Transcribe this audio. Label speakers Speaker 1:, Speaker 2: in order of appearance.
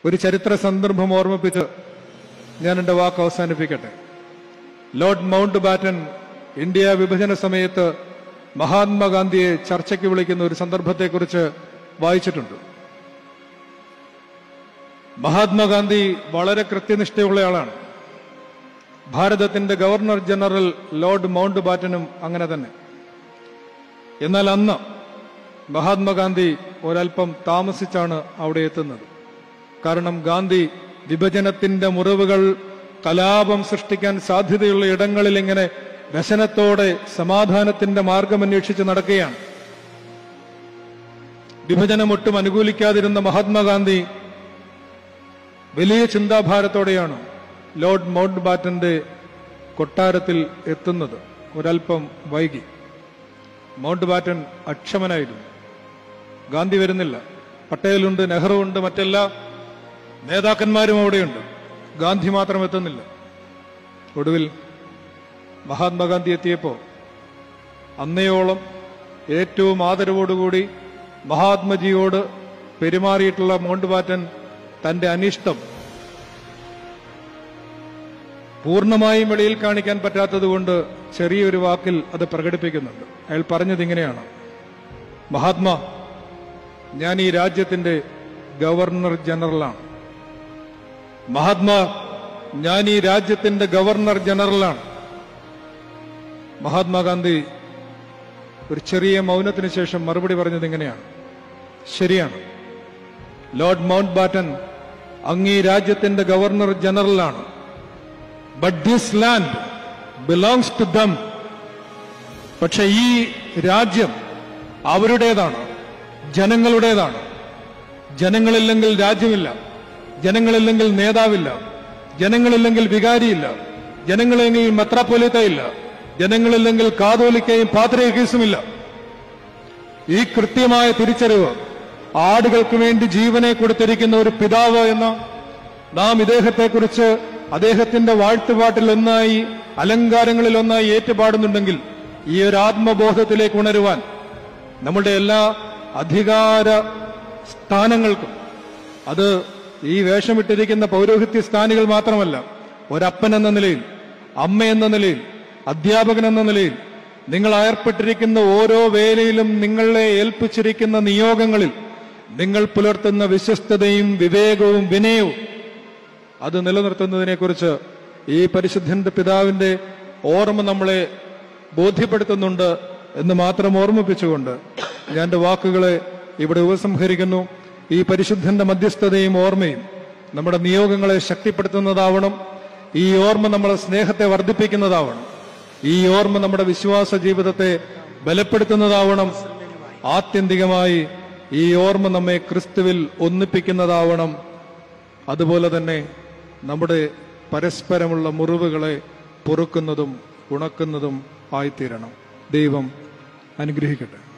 Speaker 1: ഒരു ചരിത്ര സന്ദർഭം ഓർമ്മിപ്പിച്ച് ഞാൻ എൻ്റെ വാക്ക് അവസാനിപ്പിക്കട്ടെ ലോർഡ് മൗണ്ട് ബാറ്റൻ ഇന്ത്യ വിഭജന സമയത്ത് മഹാത്മാഗാന്ധിയെ ചർച്ചയ്ക്ക് വിളിക്കുന്ന ഒരു സന്ദർഭത്തെക്കുറിച്ച് വായിച്ചിട്ടുണ്ട് മഹാത്മാഗാന്ധി വളരെ കൃത്യനിഷ്ഠയുള്ള ആളാണ് ഭാരതത്തിന്റെ ഗവർണർ ജനറൽ ലോർഡ് മൗണ്ട് ബാറ്റനും അങ്ങനെ തന്നെ എന്നാൽ അന്ന് മഹാത്മാഗാന്ധി ഒരൽപ്പം താമസിച്ചാണ് അവിടെ എത്തുന്നത് കാരണം ഗാന്ധി വിഭജനത്തിന്റെ മുറിവുകൾ കലാപം സൃഷ്ടിക്കാൻ സാധ്യതയുള്ള ഇടങ്ങളിൽ ഇങ്ങനെ വ്യസനത്തോടെ സമാധാനത്തിന്റെ മാർഗം അന്വേഷിച്ച് നടക്കുകയാണ് വിഭജനം ഒട്ടും അനുകൂലിക്കാതിരുന്ന മഹാത്മാഗാന്ധി വലിയ ചിന്താഭാരത്തോടെയാണ് ലോർഡ് മൗണ്ട് ബാറ്റന്റെ കൊട്ടാരത്തിൽ എത്തുന്നത് ഒരൽപ്പം വൈകി മൗണ്ട് ബാറ്റൻ അക്ഷമനായിരുന്നു ഗാന്ധി വരുന്നില്ല പട്ടേലുണ്ട് നെഹ്റു ഉണ്ട് മറ്റെല്ലാ നേതാക്കന്മാരും അവിടെയുണ്ട് ഗാന്ധി മാത്രം എത്തുന്നില്ല ഒടുവിൽ മഹാത്മാഗാന്ധി എത്തിയപ്പോ അന്നയോളം ഏറ്റവും ആദരവോടുകൂടി മഹാത്മജിയോട് പെരുമാറിയിട്ടുള്ള മൗണ്ട് ബാറ്റൻ തന്റെ അനിഷ്ടം പൂർണ്ണമായും വെളിയിൽ കാണിക്കാൻ പറ്റാത്തതുകൊണ്ട് ചെറിയൊരു വാക്കിൽ അത് പ്രകടിപ്പിക്കുന്നുണ്ട് അയാൾ പറഞ്ഞത് ഇങ്ങനെയാണ് മഹാത്മാ ഞാൻ ഈ രാജ്യത്തിന്റെ ഗവർണർ ജനറലാണ് മഹാത്മാ ഞാൻ ഈ രാജ്യത്തിന്റെ ഗവർണർ ജനറലാണ് മഹാത്മാഗാന്ധി ഒരു ചെറിയ മൗനത്തിന് ശേഷം മറുപടി പറഞ്ഞത് ഇങ്ങനെയാണ് ശരിയാണ് ലോർഡ് മൗണ്ട് ബാറ്റൻ അങ്ങ് ഈ രാജ്യത്തിന്റെ ഗവർണർ ജനറലാണ് but this land belongs to them പക്ഷെ ഈ രാജ്യം അവരുടേതാണ് ജനങ്ങളുടേതാണ് ജനങ്ങളില്ലെങ്കിൽ രാജ്യമില്ല ജനങ്ങളില്ലെങ്കിൽ നേതാവില്ല ജനങ്ങളില്ലെങ്കിൽ വികാരിയില്ല ജനങ്ങളില്ലെങ്കിൽ മെത്രാപ്പൊലിത്ത ഇല്ല ജനങ്ങളില്ലെങ്കിൽ കാതോലിക്കയും പാത്രയക്കീസുമില്ല ഈ കൃത്യമായ തിരിച്ചറിവ് ആടുകൾക്ക് വേണ്ടി ജീവനെ കൊടുത്തിരിക്കുന്ന ഒരു പിതാവ് എന്ന നാം ഇദ്ദേഹത്തെക്കുറിച്ച് അദ്ദേഹത്തിന്റെ വാഴ്ത്തുപാട്ടിൽ ഒന്നായി അലങ്കാരങ്ങളിൽ ഒന്നായി ഏറ്റുപാടുന്നുണ്ടെങ്കിൽ ഈ ഒരു ആത്മബോധത്തിലേക്ക് ഉണരുവാൻ നമ്മുടെ എല്ലാ അധികാര സ്ഥാനങ്ങൾക്കും അത് ഈ വേഷമിട്ടിരിക്കുന്ന പൗരോഹിത്യ സ്ഥാനികൾ മാത്രമല്ല ഒരപ്പൻ എന്ന നിലയിൽ അമ്മ എന്ന നിലയിൽ അധ്യാപകൻ എന്ന നിലയിൽ നിങ്ങൾ ഏർപ്പെട്ടിരിക്കുന്ന ഓരോ വേലയിലും നിങ്ങളെ ഏൽപ്പിച്ചിരിക്കുന്ന നിയോഗങ്ങളിൽ നിങ്ങൾ പുലർത്തുന്ന വിശ്വസ്തതയും വിവേകവും വിനയവും അത് നിലനിർത്തുന്നതിനെക്കുറിച്ച് ഈ പരിശുദ്ധന്റെ പിതാവിന്റെ ഓർമ്മ നമ്മളെ ബോധ്യപ്പെടുത്തുന്നുണ്ട് എന്ന് മാത്രം ഓർമ്മിപ്പിച്ചുകൊണ്ട് ഞാൻ എൻ്റെ വാക്കുകളെ ഇവിടെ ഉപസംഹരിക്കുന്നു ഈ പരിശുദ്ധന്റെ മധ്യസ്ഥതയും ഓർമ്മയും നമ്മുടെ നിയോഗങ്ങളെ ശക്തിപ്പെടുത്തുന്നതാവണം ഈ ഓർമ്മ നമ്മളെ സ്നേഹത്തെ വർദ്ധിപ്പിക്കുന്നതാവണം ഈ ഓർമ്മ നമ്മുടെ വിശ്വാസ ജീവിതത്തെ ബലപ്പെടുത്തുന്നതാവണം ആത്യന്തികമായി ഈ ഓർമ്മ നമ്മെ ക്രിസ്തുവിൽ ഒന്നിപ്പിക്കുന്നതാവണം അതുപോലെ തന്നെ നമ്മുടെ പരസ്പരമുള്ള മുറിവുകളെ പൊറുക്കുന്നതും ഉണക്കുന്നതും ആയിത്തീരണം ദൈവം അനുഗ്രഹിക്കട്ടെ